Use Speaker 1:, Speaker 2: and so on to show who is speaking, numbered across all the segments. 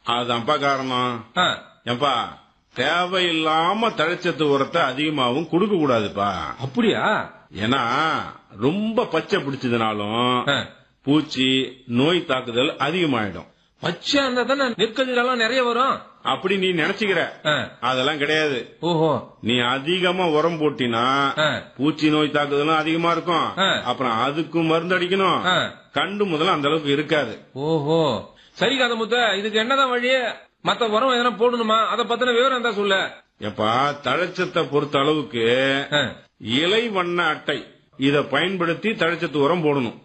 Speaker 1: அதுதான்ப்பா காரணம்
Speaker 2: ஆ,
Speaker 1: ஏப்பா தேவையில்லாம தழைச்சத்து உரத்தை அதிகமாவும் கொடுக்க கூடாதுப்பா
Speaker 2: அப்படியா
Speaker 1: ஏன்னா ரொம்ப பச்சை பிடிச்சதுனாலும்
Speaker 2: ஆ,
Speaker 1: பூச்சி நோய் தாக்குதல் அதிகமாயிடும்
Speaker 2: பச்சை இருந்தா தானே நெற்கதிரெல்லாம் நிறைய வரும்
Speaker 1: அப்படி நீ நினைச்சுக்கிற
Speaker 2: ஆ,
Speaker 1: அதெல்லாம் கிடையாது
Speaker 2: ஓஹோ
Speaker 1: நீ அதிகமா உரம் போட்டினா
Speaker 2: ஆ,
Speaker 1: பூச்சி நோய் தாக்குதலும் அதிகமா இருக்கும்
Speaker 2: ஆ.
Speaker 1: அப்புறம் அதுக்கும் மருந்து அடிக்கணும்
Speaker 2: ஆ.
Speaker 1: கண்டு முதல்ல அந்த அளவுக்கு இருக்காது
Speaker 2: ஓஹோ சரி கதை முத்த இதுக்கு என்னதான் வழி மத்த உரம் எதனா போடணுமா அத பத்தின விவரம் இருந்தா சொல்லு
Speaker 1: எப்பா தழைச்சத்தை பொறுத்த அளவுக்கு
Speaker 2: ஆ.
Speaker 1: இலை வண்ண அட்டை இத பயன்படுத்தி தழைச்சத்து உரம் போடணும்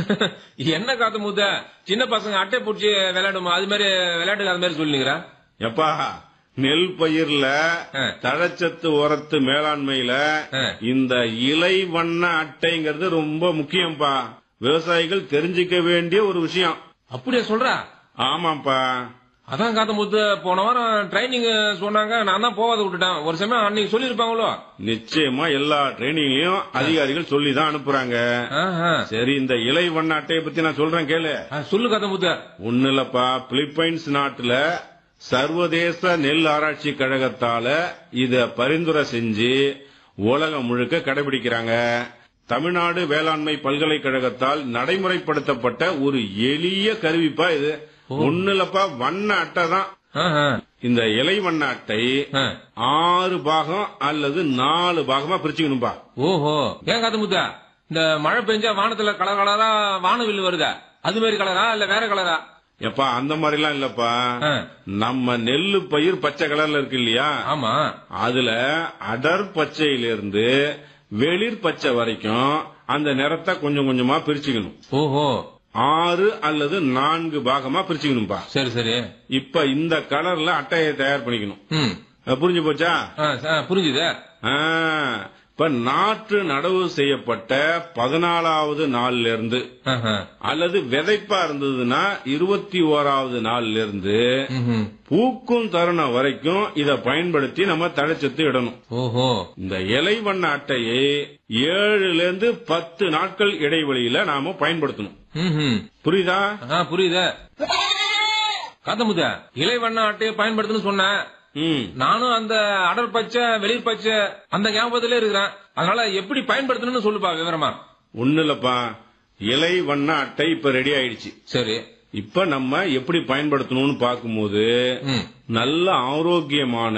Speaker 2: என்ன காத்து முத்த சின்ன பசங்க அட்டை பிடிச்சி விளையாடுமா அது மாதிரி விளையாட்டுக்கு அது மாதிரி சொல்லிக்கிறா
Speaker 1: எப்பா நெல் பயிர்ல
Speaker 2: ஆ.
Speaker 1: தழைச்சத்து உரத்து மேலாண்மையில
Speaker 2: ஆ.
Speaker 1: இந்த இலை வண்ண அட்டைங்கிறது ரொம்ப முக்கியம்ப்பா விவசாயிகள் தெரிஞ்சுக்க வேண்டிய ஒரு விஷயம்
Speaker 2: அப்படியா சொல்றா
Speaker 1: ஆமாப்பா
Speaker 2: அதான் காத்த முத்து போன வாரம் ட்ரைனிங் சொன்னாங்க நான் தான் போவாத விட்டுட்டேன் ஒரு சமயம் அன்னைக்கு சொல்லிருப்பாங்களோ
Speaker 1: நிச்சயமா எல்லா ட்ரைனிங்லயும் அதிகாரிகள் சொல்லி தான் அனுப்புறாங்க
Speaker 2: ஆஹா.
Speaker 1: சரி இந்த இலை வண்ண அட்டையை பத்தி நான் சொல்றேன் கேளு
Speaker 2: ஆ, சொல்லு காத்த முத்த
Speaker 1: ஒண்ணு இல்லப்பா பிலிப்பைன்ஸ் நாட்டுல சர்வதேச நெல் ஆராய்ச்சி கழகத்தால இத பரிந்துரை செஞ்சு உலகம் முழுக்க கடைபிடிக்கிறாங்க தமிழ்நாடு வேளாண்மை பல்கலைக்கழகத்தால் நடைமுறைப்படுத்தப்பட்ட ஒரு எளிய கருவிப்பா இது ஒண்ணு இல்லப்பா வண்ண அட்டை தான்
Speaker 2: ஆஹா.
Speaker 1: இந்த இலை வண்ண அட்டை
Speaker 2: ஆ.
Speaker 1: ஆறு பாகம் அல்லது நாலு பாகமா பிரிச்சுக்கணும்பா
Speaker 2: ஓஹோ ஏன் காத்த முத்த இந்த மழை பெஞ்சா வானத்துல கலர் கலரா வானவில் வருதா அது மாதிரி கலரா இல்ல வேற கலரா
Speaker 1: எப்பா அந்த மாதிரிலாம் இல்லப்பா
Speaker 2: ஆ.
Speaker 1: நம்ம நெல்லு பயிர் பச்சை கலர்ல இருக்கு இல்லையா
Speaker 2: ஆமா
Speaker 1: அதுல அடர் பச்சையிலிருந்து வெளிர் பச்சை வரைக்கும் அந்த நிறத்தை கொஞ்சம் கொஞ்சமா பிரிச்சுக்கணும்
Speaker 2: ஓஹோ
Speaker 1: ஆறு அல்லது நான்கு பாகமா பிரிச்சுக்கணும்பா
Speaker 2: சரி சரி
Speaker 1: இப்ப இந்த கலர்ல அட்டையை தயார் பண்ணிக்கணும்
Speaker 2: ம்
Speaker 1: அஹ் புரிஞ்சு போச்சா
Speaker 2: ஆ, ச- புரிஞ்சுது
Speaker 1: ஆ, இப்ப நாற்று நடவு செய்யப்பட்ட பதினாலாவது நாள்ல இருந்து
Speaker 2: ஆஹா.
Speaker 1: அல்லது விதைப்பா இருந்ததுன்னா இருபத்தி ஓராவது நாள்ல இருந்து
Speaker 2: ம்ஹும்.
Speaker 1: பூக்கும் தருணம் வரைக்கும் இத பயன்படுத்தி நம்ம தழைச்சத்து இடணும்
Speaker 2: ஓஹோ
Speaker 1: இந்த இலை வண்ண அட்டையை ஏழுல இருந்து பத்து நாட்கள் இடைவெளியில நாம பயன்படுத்தணும்
Speaker 2: ம்ஹும்.
Speaker 1: புரியுதா
Speaker 2: ஆ, புரியுது காத்தமுத இலை வண்ண அட்டையை பயன்படுத்துன்னு சொன்னேன்
Speaker 1: ம்
Speaker 2: நானும் அந்த அடர் பச்சை வெளிர் பச்சை அந்த ஞாபகத்திலே இருக்கிறேன் அதனால எப்படி பயன்படுத்தணும்னு சொல்லுப்பா விவரமா
Speaker 1: ஒண்ணு இல்லப்பா இலை வண்ண அட்டை இப்ப ரெடி ஆயிடுச்சு
Speaker 2: சரி
Speaker 1: இப்ப நம்ம எப்படி பயன்படுத்தணும்னு பார்க்கும்போது
Speaker 2: ம்.
Speaker 1: நல்ல ஆரோக்கியமான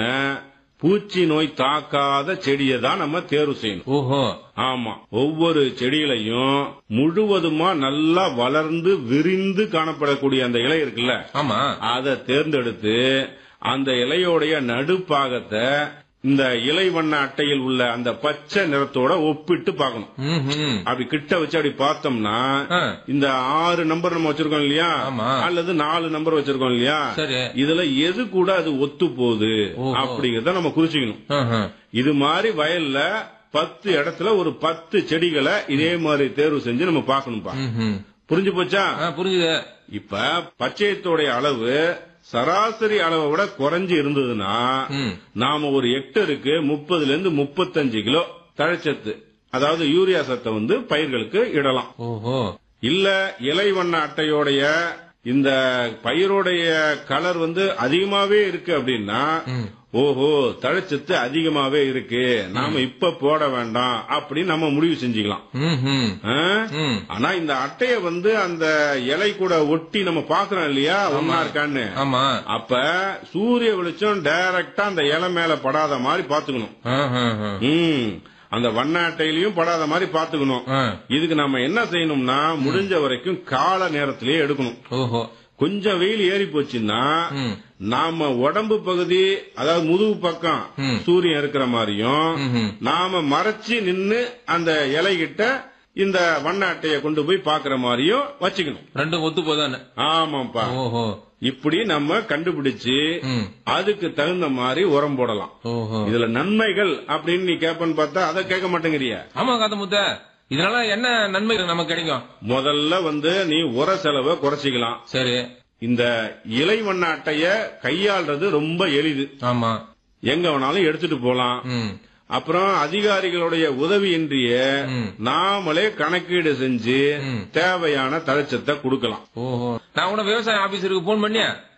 Speaker 1: பூச்சி நோய் தாக்காத செடியை தான் நம்ம தேர்வு செய்யணும்
Speaker 2: ஓஹோ
Speaker 1: ஆமா ஒவ்வொரு செடியிலையும் முழுவதுமா நல்லா வளர்ந்து விரிந்து காணப்படக்கூடிய அந்த இலை இருக்குல்ல
Speaker 2: ஆமா
Speaker 1: அதை தேர்ந்தெடுத்து அந்த இலையோடைய நடுப்பாகத்தை இந்த இலை வண்ண அட்டையில் உள்ள அந்த பச்சை நிறத்தோட ஒப்பிட்டு பார்க்கணும்
Speaker 2: ம்ஹும்.
Speaker 1: அப்படி கிட்ட வச்சு அப்படி பார்த்தோம்னா
Speaker 2: ஆ.
Speaker 1: இந்த ஆறு நம்பர் நம்ம வச்சிருக்கோம் இல்லையா
Speaker 2: ஆமா.
Speaker 1: அல்லது நாலு நம்பர் வச்சிருக்கோம் இல்லையா
Speaker 2: சரி
Speaker 1: இதுல எது கூட அது ஒத்து போகுது
Speaker 2: ஓஹோ.
Speaker 1: அப்படிங்கறத நம்ம குறிச்சுக்கணும்
Speaker 2: ஆஹா.
Speaker 1: இது மாதிரி வயல்ல பத்து இடத்துல ஒரு பத்து செடிகளை இதே மாதிரி தேர்வு செஞ்சு நம்ம பார்க்கணும்பா
Speaker 2: ம்ஹும்.
Speaker 1: புரிஞ்சு போச்சா
Speaker 2: ஆ, புரிஞ்சுது
Speaker 1: இப்ப பச்சையத்தோடைய அளவு சராசரி அளவை விட குறைஞ்சு இருந்ததுன்னா
Speaker 2: ம்.
Speaker 1: நாம ஒரு ஹெக்டருக்கு முப்பதுல இருந்து முப்பத்தஞ்சு கிலோ தழைச்சத்து அதாவது யூரியா சத்தை வந்து பயிர்களுக்கு இடலாம்
Speaker 2: ஓஹோ
Speaker 1: இல்ல இலை வண்ண அட்டையோடைய இந்த பயிரோடைய கலர் வந்து அதிகமாவே இருக்கு அப்படின்னா
Speaker 2: ம்.
Speaker 1: ஓஹோ தழைச்சத்து அதிகமாவே இருக்கு நாம இப்ப போட வேண்டாம் அப்படின்னு நம்ம முடிவு செஞ்சுக்கலாம்
Speaker 2: ம்ஹும்.
Speaker 1: ஆ?
Speaker 2: ம்.
Speaker 1: ஆனா இந்த அட்டைய வந்து அந்த இலை கூட ஒட்டி நம்ம பாக்குறோம் இல்லையா ஒன்னா இருக்கான்னு
Speaker 2: ஆமா
Speaker 1: அப்ப சூரிய வெளிச்சம் டைரக்டா அந்த இலை மேல படாத மாதிரி பாத்துக்கணும்
Speaker 2: ஆஹா.
Speaker 1: ம் அந்த வண்ண அட்டையிலயும் படாத மாதிரி பாத்துக்கணும்
Speaker 2: ஆ.
Speaker 1: இதுக்கு நம்ம என்ன செய்யணும்னா முடிஞ்ச வரைக்கும் கால நேரத்திலேயே எடுக்கணும்
Speaker 2: ஓஹோ
Speaker 1: கொஞ்சம் வெயில் ஏறி போச்சுன்னா
Speaker 2: ம்.
Speaker 1: நாம உடம்பு பகுதி அதாவது முதுகு பக்கம்
Speaker 2: ம்.
Speaker 1: சூரியன் இருக்கிற மாதிரியும்
Speaker 2: ம்ஹும்.
Speaker 1: நாம மறைச்சு நின்னு அந்த இலைகிட்ட இந்த வண்ண அட்டைய கொண்டு போய் பாக்குற மாதிரியும் வச்சுக்கணும்
Speaker 2: ரெண்டும் ஒத்து போதானே
Speaker 1: ஆமாப்பா
Speaker 2: ஓஹோ
Speaker 1: இப்படி நம்ம கண்டுபிடிச்சு
Speaker 2: ம்.
Speaker 1: அதுக்கு தகுந்த மாதிரி உரம் போடலாம்
Speaker 2: ஓஹோ
Speaker 1: இதுல நன்மைகள் அப்படின்னு நீ கேப்பன்னு பார்த்தா அதை கேட்க மாட்டேங்கிறிய
Speaker 2: ஆமா காத்த முத்த இதனால என்ன நன்மை நமக்கு கிடைக்கும்
Speaker 1: முதல்ல வந்து நீ உர செலவை குறைச்சிக்கலாம்
Speaker 2: சரி
Speaker 1: இந்த இலை வண்ண அட்டைய கையாள்றது ரொம்ப எளிது
Speaker 2: ஆமா
Speaker 1: எங்க வேணாலும் எடுத்துட்டு போலாம்
Speaker 2: ம்
Speaker 1: அப்புறம் அதிகாரிகளுடைய உதவியின்றிய
Speaker 2: ம்.
Speaker 1: நாமளே கணக்கீடு செஞ்சு
Speaker 2: ம்.
Speaker 1: தேவையான தழைச்சத்தை கொடுக்கலாம்
Speaker 2: ஓஹோ நான் கூட விவசாய ஆபீசருக்கு போன் பண்ணி